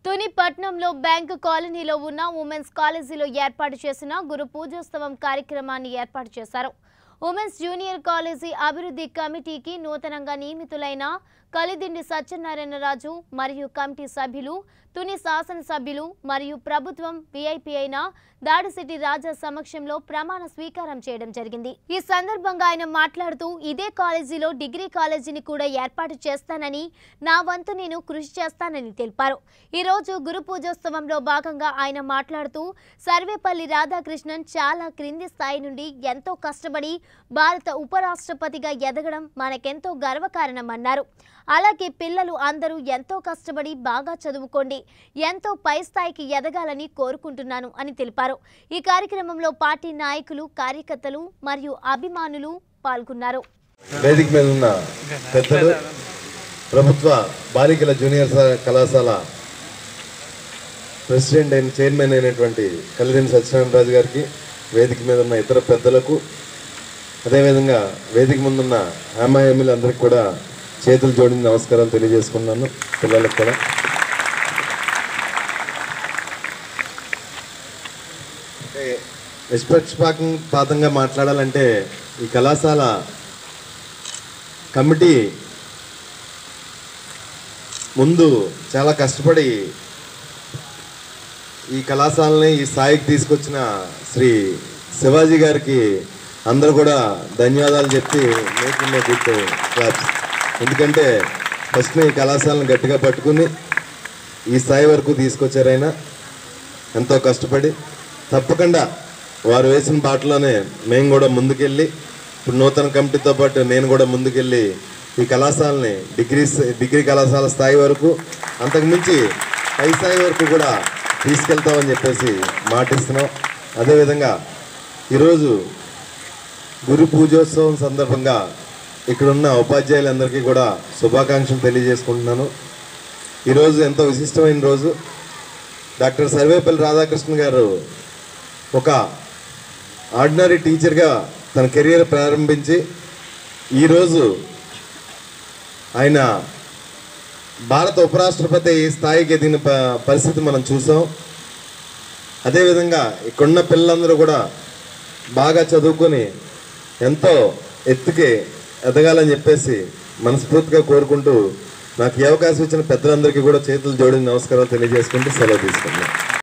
తుని పట్నంలో బ్యాంకు కాలనీలో ఉన్న ఉమెన్స్ కాలేజీలో ఏర్పాటు చేసిన గురు పూజోత్సవం కార్యక్రమాన్ని ఏర్పాటు చేశారు ఉమెన్స్ జూనియర్ కాలేజీ అభివృద్ధి కమిటీకి నూతనంగా నియమితులైన కలిదిండి సత్యనారాయణరాజు మరియు కమిటీ సభ్యులు తుని శాసనసభ్యులు మరియు ప్రభుత్వం విఐపి అయిన దాడిశెట్టి రాజా సమక్షంలో ప్రమాణ స్వీకారం చేయడం జరిగింది ఈ సందర్భంగా ఆయన మాట్లాడుతూ ఇదే కాలేజీలో డిగ్రీ కాలేజీని కూడా ఏర్పాటు చేస్తానని నా వంతు నేను కృషి చేస్తానని తెలిపారు ఈ రోజు గురు పూజోత్సవంలో భాగంగా ఆయన మాట్లాడుతూ సర్వేపల్లి రాధాకృష్ణన్ చాలా క్రింది స్థాయి నుండి ఎంతో కష్టపడి భారత ఉపరాష్ట్రపతిగా ఎదగడం మనకెంతో గర్వకారణమన్నారు అలాగే పిల్లలు అందరూ ఎంతో కష్టపడి బాగా చదువుకోండి ఎంతో పై స్థాయికి ఎదగాలని కోరుకుంటున్నాను అని తెలిపారు ఈ కార్యక్రమంలో పార్టీ నాయకులు కార్యకర్తలు మరియు అభిమానులు పాల్గొన్నారు వేదిక మీద ఉన్న పెద్దలు ప్రభుత్వ బాలికల జూనియర్ స- కళాశాల ప్రెసిడెంట్ అయిన చైర్మన్ అయినటువంటి కలిదిని సత్యనారాయణరాజు గారికి వేదిక మీద ఉన్న ఇతర పెద్దలకు అదేవిధంగా వేదిక ముందున్న అందరికి కూడా చేతులు జోడించి నమస్కారం తెలియజేసుకున్నాను పిల్లలకు కూడా అంటే నిష్పక్షపాతంగా మాట్లాడాలంటే ఈ కళాశాల కమిటీ ముందు చాలా కష్టపడి ఈ కళాశాలని ఈ స్థాయికి తీసుకొచ్చిన శ్రీ శివాజీ గారికి అందరూ కూడా ధన్యవాదాలు చెప్పి మేకింగ్ గుడ్ క్లాప్స్ ఎందుకంటే ఫస్ట్ ఈ కళాశాలను గట్టిగా పట్టుకుని ఈ స్థాయి వరకు తీసుకొచ్చారు ఆయన ఎంతో కష్టపడి తప్పకుండా వారు వేసిన బాటలోనే మేము కూడా ముందుకెళ్ళి ఇప్పుడు నూతన కమిటీతో పాటు నేను కూడా ముందుకెళ్ళి ఈ కళాశాలని డిగ్రీ డిగ్రీ కళాశాల స్థాయి వరకు అంతకుమించి పై స్థాయి వరకు కూడా తీసుకెళ్తామని చెప్పేసి మాటిస్తున్నాం అదేవిధంగా ఈరోజు గురు పూజోత్సవం సందర్భంగా ఇక్కడున్న ఉపాధ్యాయులందరికీ కూడా శుభాకాంక్షలు తెలియజేసుకుంటున్నాను ఈరోజు ఎంతో విశిష్టమైన రోజు డాక్టర్ సర్వేపల్లి రాధాకృష్ణ గారు ఒక ఆర్డినరీ టీచర్గా తన కెరియర్ ప్రారంభించి ఈరోజు ఆయన భారత ఉపరాష్ట్రపతి స్థాయికి ఎదిగిన ప- పరిస్థితి మనం చూసాం అదేవిధంగా ఇక్కడున్న పిల్లలందరూ కూడా బాగా చదువుకొని ఎంతో ఎత్తుకి ఎదగాలని చెప్పేసి మనస్ఫూర్తిగా కోరుకుంటూ నాకు ఈ అవకాశం ఇచ్చిన పెద్దలందరికీ కూడా చేతులు జోడించి నమస్కారాలు తెలియజేసుకుంటూ సెలవు తీసుకున్నాను